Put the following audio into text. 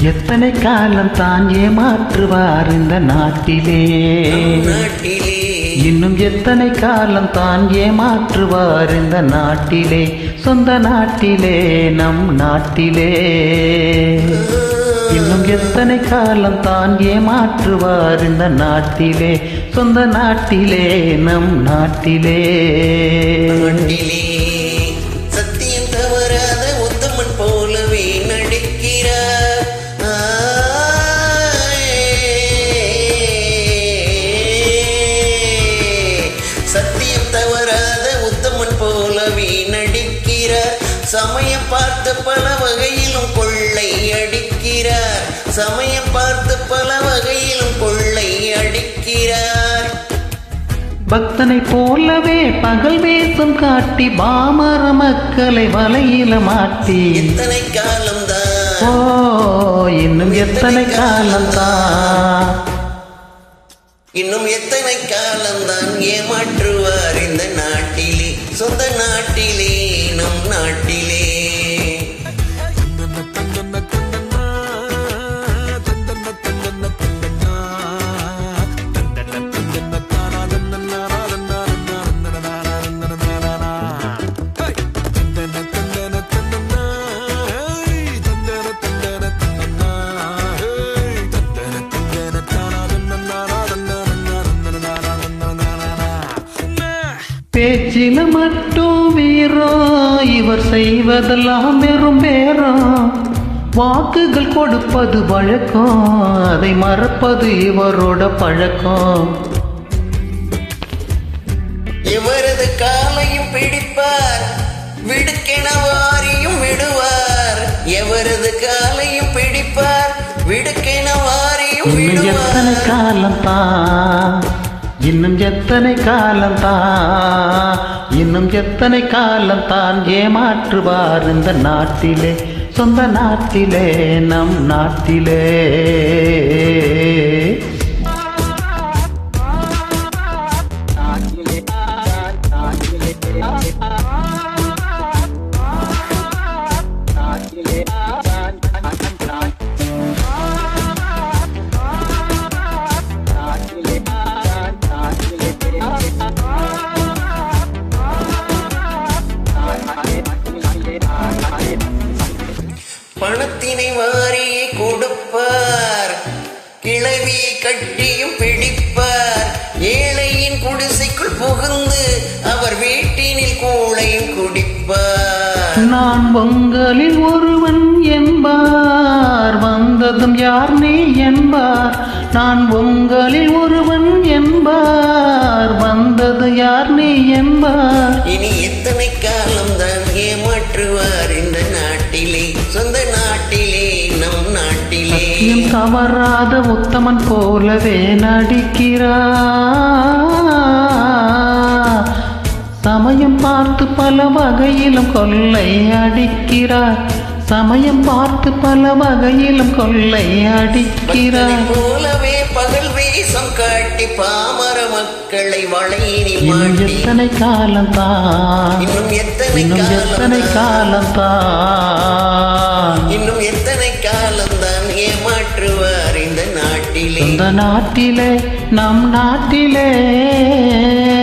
எத்தனை காலம் தான் ஏமாற்றுவார் இந்த நாட்டிலே நாட்டிலே இன்னும் எத்தனை காலம் தான் ஏமாற்றுவார் இந்த நாட்டிலே சொந்த நாட்டிலே நம் நாட்டிலே இன்னும் எத்தனை காலம் தான் ஏமாற்றுவார் இந்த நாட்டிலே சொந்த நாட்டிலே நம் நாட்டிலே நாட்டிலே சத்தியம் தவறாத உத்தமன் போலவே நடிக்கிறார் ஆய். சத்தியம் தவறாத உத்தமன் போலவே நடிக்கிறார் சமயம் பார்த்து பல வகையிலும் கொள்ளை அடிக்கிறார் சமயம் பார்த்து பல வகையிலும் கொள்ளை அடிக்கிறார் பக்தனை போலவே பகல் வேஷம் காட்டி பாமர மக்களை வலையில மாட்டி எத்தனை காலம்தான் ஓ இன்னும் எத்தனை காலம்தான் இன்னும் எத்தனை காலம்தான் ஏமாற்றுவார் இந்த நாட்டிலே சொந்த நாட்டிலே நம் நாட்டிலே பேச்சில மட்டும் வீரம் இவர் செய்வதெல்லாம் வெறும் பேரம் வாக்குகள் கொடுப்பது வழக்கம் அதை மறப்பது இவரோட பழக்கம் இவரது காலையும் பிடிப்பார் விடுக்கென வாரியும் விடுவார் எவரது காலையும் பிடிப்பார் விடுக்கென வாரியும் இன்னும் எத்தனை விடுவார் காலம் தான் இன்னும் எத்தனை காலம் தான் இன்னும் எத்தனை காலம் தான் ஏமாற்றுவார் இந்த நாட்டிலே சொந்த நாட்டிலே நம் நாட்டிலே பணத்தினை வாரியே கொடுப்பார் கிளவியை கட்டியும் பிடிப்பார் ஏழையின் குடிசைக்குள் புகுந்து அவர் வீட்டினில் கூளையும் குடிப்பார் நான் பொங்கலில் ஒருவன் என்பார் வந்ததும் யார் நீ என்பார் நான் பொங்கலில் ஒருவன் என்பார் வந்தது யார் நீ என்பார் இனி எத்தனை காலம்தான் ஏமாற்றுவார் இந்த நாட்டிலே சொந்த நாட்டிலே நம் நாட்டிலே சத்தியம் தவறாத உத்தமன் போலவே நடிக்கிறார் சமயம் பார்த்து பல வகையிலும் கொள்ளை அடிக்கிறார் சமயம் பார்த்து பல வகையிலும் கொள்ளை பக்தனை அடிக்கிறார் போலவே பகல் வேஷம் காட்டி பாமர மக்களை வளையினில் இன்னும் மாட்டி எத்தனை காலம் தான் இன்னும் எத்தனை இன்னும் எத்தனை காலம் காலம் தான் இன்னும் எத்தனை காலம்தான் ஏமாற்றுவார் இந்த நாட்டிலே இந்த நாட்டிலே நம் நாட்டிலே